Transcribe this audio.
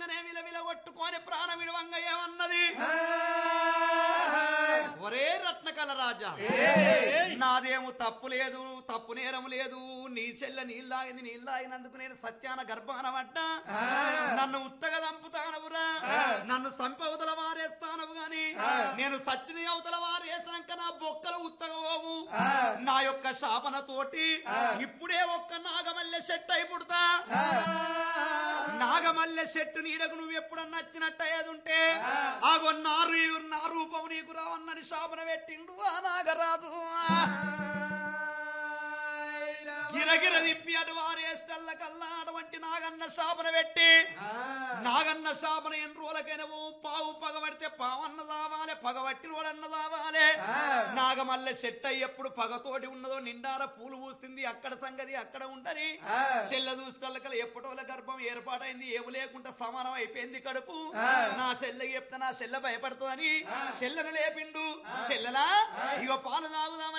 విలువంగానే విలవిల కొట్టుకొని ప్రాణం విలువంగా ఏమన్నది ఒరే రత్నకల రాజా నాదేమో తప్పు లేదు తప్పు నేరం లేదు నీ చెల్ల నీళ్ళాగింది నీళ్ళాగినందుకు నేను సత్యాన గర్భాన పడ్డా నన్ను ఉత్తగా చంపుతానవురా నన్ను సంపవతల వారేస్తానవు గాని నేను సచ్చిని అవతల వారేసాక నా బొక్కలు ఉత్తగా పోవు నా యొక్క శాపన తోటి ఇప్పుడే ఒక్క నాగమల్లె చెట్టు అయి పుడతా నాగమల్లె చెట్టు నీడకు నువ్వు ఎప్పుడన్నా నచ్చినట్టు అయ్యేది ఉంటే ఆగో నారు నా రూపం నీకు రావన్నని శాపన పెట్టిండు ఆ నాగరాజు గిరగిర దిప్పి అటు వారేస్తల్ల కల్లా అటువంటి నాగన్న శాపన పెట్టి నాగన్న శాపన ఎన్ని రోజులకైనా ఓ పావు పగబడితే పావన్న దావాలే పగబట్టి రోడన్న దావాలే నాగమల్లె సెట్ ఎప్పుడు పగతోటి ఉన్నదో నిండార పూలు పూస్తుంది అక్కడ సంగతి అక్కడ ఉంటని చెల్ల చూస్తల్లకల ఎప్పటోల గర్భం ఏర్పాటైంది ఏమి లేకుండా సమానం అయిపోయింది కడుపు నా చెల్లెకి చెప్తే నా చెల్లె భయపడుతుందని చెల్లెను లేపిండు చెల్లెలా ఇగో పాలు తాగుదామని